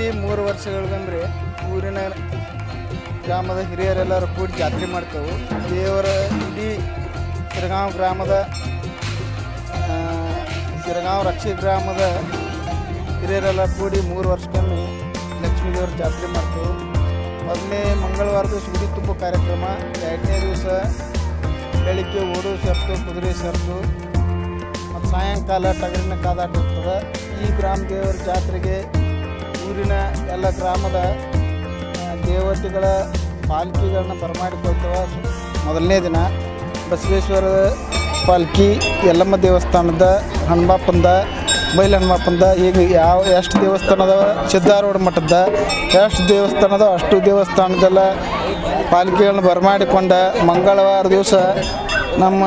ಮೂರು ವರ್ಷಗಳಿಗಂದ್ರೆ ಊರಿನ ಗ್ರಾಮದ ಹಿರಿಯರೆಲ್ಲರೂ ಕೂಡಿ ಜಾತ್ರೆ ಮಾಡ್ತೇವೆ ದೇವರ ಇಡೀ ಸಿರಗಾಂವ್ ಗ್ರಾಮದ ಆ, ಸಿರಗಾಂವ್ ರಕ್ಷಿ ಗ್ರಾಮದ ಹಿರಿಯರೆಲ್ಲ ಕೂಡಿ ಮೂರು ವರ್ಷಕ್ಕೊಮ್ಮೆ ಲಕ್ಷ್ಮೀ ದೇವರ ಜಾತ್ರೆ ಮಾಡ್ತೇವೆ ಮೊದಲನೇ ಮಂಗಳವಾರ ದಿವಸ ಗುಡಿ ತುಂಬೋ ಕಾರ್ಯಕ್ರಮ ಎರಡನೇ ದಿವಸ ಬೆಳಿಗ್ಗೆ ಓಡು ಶರ್ತು ಕುದುರೆ ಶರ್ತು ಮತ್ತು ಸಾಯಂಕಾಲ ಟಗರಿನ ಕಾದಾಟ ಇರ್ತದೆ ಈ ಗ್ರಾಮ ದೇವರ ಜಾತ್ರೆಗೆ ಊರಿನ ಎಲ್ಲ ಗ್ರಾಮದ ಆ, ದೇವತೆಗಳ ಪಾಲ್ಕಿಗಳನ್ನ ಬರಮಾಡಿಕೊಳ್ತೇವೆ ಮೊದಲನೇ ದಿನ ಬಸವೇಶ್ವರ ಪಾಲ್ಕಿ ಯಲ್ಲಮ್ಮ ದೇವಸ್ಥಾನದ ಹನುಮಪ್ಪಂದ ಬೈಲ್ ಹನುಮಪ್ಪಂದ ಈಗ ಯಾವ ಎಷ್ಟು ದೇವಸ್ಥಾನ ಅದಾವ ಸಿದ್ಧಾರೂಢ ಮಠದ ಎಷ್ಟು ದೇವಸ್ಥಾನ ಅದಾವ ಅಷ್ಟು ದೇವಸ್ಥಾನದೆಲ್ಲ ಪಾಲ್ಕಿಗಳನ್ನ ಬರಮಾಡಿಕೊಂಡ ಮಂಗಳವಾರ ದಿವಸ ನಮ್ಮ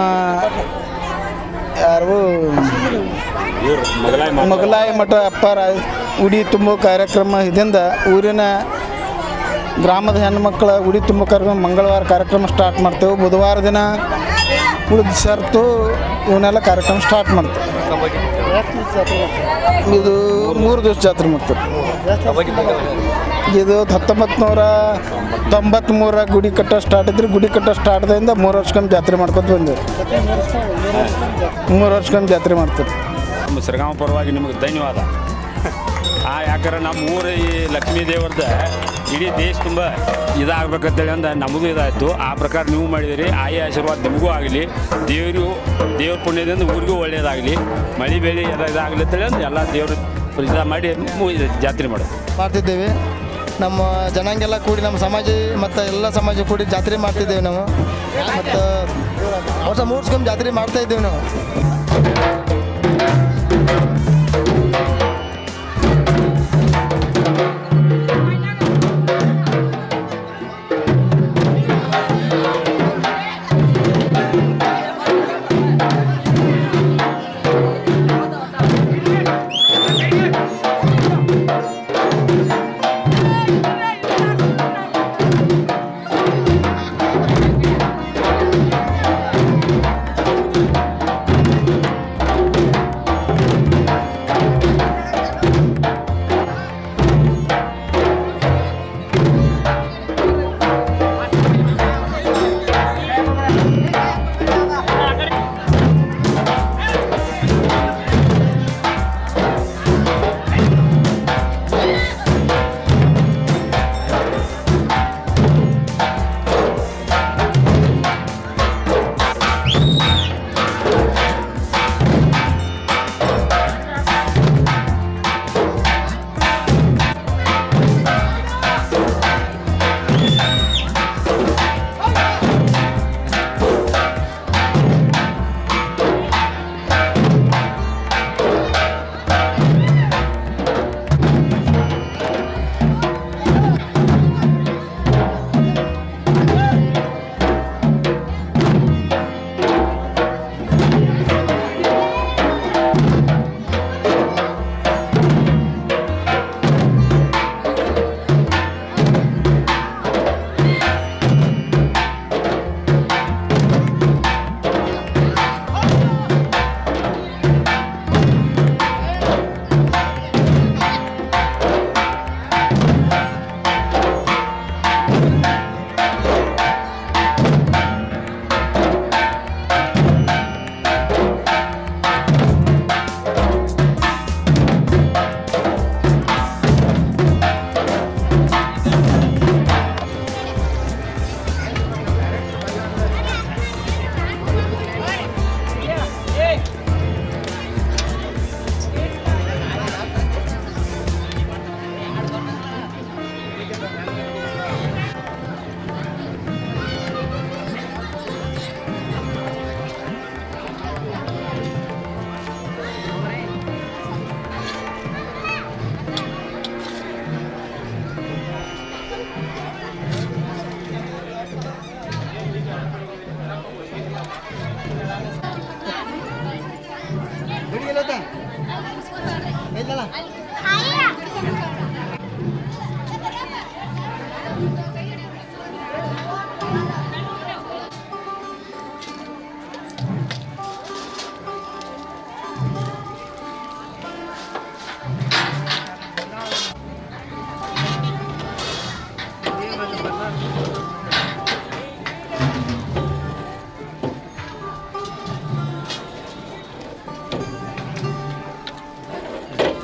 ಯಾರು ಮೊಗಲಾಯ ಮಠ ಅಪ್ಪಾರ ಉಡಿ ತುಂಬೋ ಕಾರ್ಯಕ್ರಮ ಇದರಿಂದ ಊರಿನ ಗ್ರಾಮದ ಹೆಣ್ಮಕ್ಳ ಉಡಿ ತುಂಬೋ ಕಾರ್ಯಕ್ರಮ ಮಂಗಳವಾರ ಕಾರ್ಯಕ್ರಮ ಸ್ಟಾರ್ಟ್ ಮಾಡ್ತೇವೆ ಬುಧವಾರ ದಿನ ಉಳಿದ ಶರ್ತು ಇವನ್ನೆಲ್ಲ ಕಾರ್ಯಕ್ರಮ ಸ್ಟಾರ್ಟ್ ಮಾಡ್ತೇವೆ ಇದು ಮೂರು ದಿವಸ ಜಾತ್ರೆ ಮಾಡ್ತೇವೆ ಇದು ಹತ್ತೊಂಬತ್ತು ನೂರ ತೊಂಬತ್ತ್ಮೂರ ಗುಡಿ ಕಟ್ಟ ಸ್ಟಾರ್ಟ್ ಇದ್ರೆ ಗುಡಿ ಕಟ್ಟ ಸ್ಟಾರ್ಟ್ದಿಂದ ಮೂರು ವರ್ಷಕ್ಕೊಮ್ಮೆ ಜಾತ್ರೆ ಮಾಡ್ಕೊತ ಬಂದೇವೆ ಮೂರು ವರ್ಷಕ್ಕೊಮ್ಮೆ ಜಾತ್ರೆ ಮಾಡ್ತೇವೆ ನಮ್ಮ ಸಿರಗಾಂವ ಪರವಾಗಿ ನಿಮಗೆ ಧನ್ಯವಾದ ಆ ಯಾಕಂದ್ರೆ ನಮ್ಮ ಊರು ಈ ಲಕ್ಷ್ಮೀ ದೇವ್ರದ ಇಡೀ ದೇಶ ತುಂಬ ಇದಾಗಬೇಕಂತೇಳಿ ಅಂದ ನಮಗೂ ಇದಾಯಿತು ಆ ಪ್ರಕಾರ ನೀವು ಮಾಡಿದಿರಿ ಆಯ ಆಶೀರ್ವಾದ ನಿಮಗೂ ಆಗಲಿ ದೇವರು ದೇವ್ರ ಪುಣ್ಯದಿಂದ ಊರಿಗೂ ಒಳ್ಳೆಯದಾಗಲಿ ಮಳೆ ಬೆಳೆ ಎಲ್ಲ ಇದಾಗಲಿ ಅಂತೇಳಿ ಅಂದ್ರೆ ಎಲ್ಲ ದೇವರು ಇದು ಮಾಡಿ ಮು- ಇದು ಜಾತ್ರೆ ಮಾಡೋದು ಮಾಡ್ತಿದ್ದೇವೆ ನಮ್ಮ ಜನಾಂಗೆಲ್ಲ ಕೂಡಿ ನಮ್ಮ ಸಮಾಜ ಮತ್ತು ಎಲ್ಲ ಸಮಾಜ ಕೂಡಿ ಜಾತ್ರೆ ಮಾಡ್ತಿದ್ದೇವೆ ನಾವು ಮತ್ತು ವರ್ಷ ಮೂರ್ಸ್ಕೊಂಡು ಜಾತ್ರೆ ಮಾಡ್ತಾ ಇದ್ದೇವೆ ನಾವು